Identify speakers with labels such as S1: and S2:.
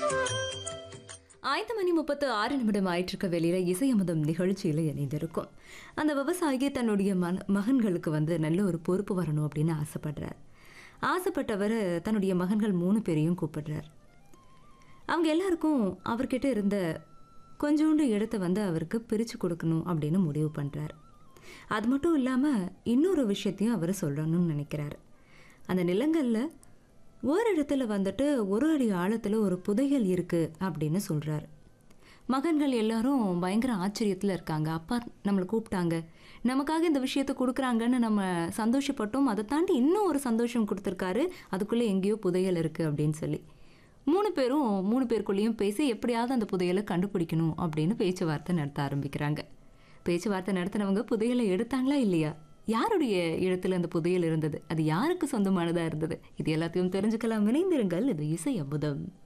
S1: ஐந்து மணி முப்பத்து ஆறு நிமிடம் ஆயிட்டிருக்க வெளியில இசையமுதம் நிகழ்ச்சியில் இணைந்திருக்கும் அந்த விவசாயி தன்னுடைய மன மகன்களுக்கு வந்து நல்ல ஒரு பொறுப்பு வரணும் அப்படின்னு ஆசைப்படுறார் ஆசைப்பட்டவர் தன்னுடைய மகன்கள் மூணு பேரையும் கூப்பிடுறார் அவங்க எல்லாருக்கும் அவர்கிட்ட இருந்த கொஞ்சோண்டு இடத்த வந்து அவருக்கு பிரித்து கொடுக்கணும் அப்படின்னு முடிவு பண்ணுறார் அது மட்டும் இல்லாமல் இன்னொரு விஷயத்தையும் அவர் சொல்லணும்னு நினைக்கிறாரு அந்த நிலங்களில் ஒரு இடத்துல வந்துட்டு ஒரு அடி ஆழத்தில் ஒரு புதையல் இருக்குது அப்படின்னு சொல்கிறார் மகன்கள் எல்லாரும் பயங்கர ஆச்சரியத்தில் இருக்காங்க அப்பா நம்மளை கூப்பிட்டாங்க நமக்காக இந்த விஷயத்தை கொடுக்குறாங்கன்னு நம்ம சந்தோஷப்பட்டோம் அதை தாண்டி இன்னும் ஒரு சந்தோஷம் கொடுத்துருக்காரு அதுக்குள்ளே எங்கேயோ புதையல் இருக்குது அப்படின்னு சொல்லி மூணு பேரும் மூணு பேருக்குள்ளேயும் பேசி எப்படியாவது அந்த புதையலை கண்டுபிடிக்கணும் அப்படின்னு பேச்சுவார்த்தை நடத்த ஆரம்பிக்கிறாங்க பேச்சுவார்த்தை நடத்தினவங்க புதையலை எடுத்தாங்களா இல்லையா யாருடைய இடத்துல அந்த புதையல் இருந்தது அது யாருக்கு சொந்தமானதாக இருந்தது இது எல்லாத்தையும் தெரிஞ்சுக்கலாம் இணைந்திருங்கள் இது இசை அமுதம்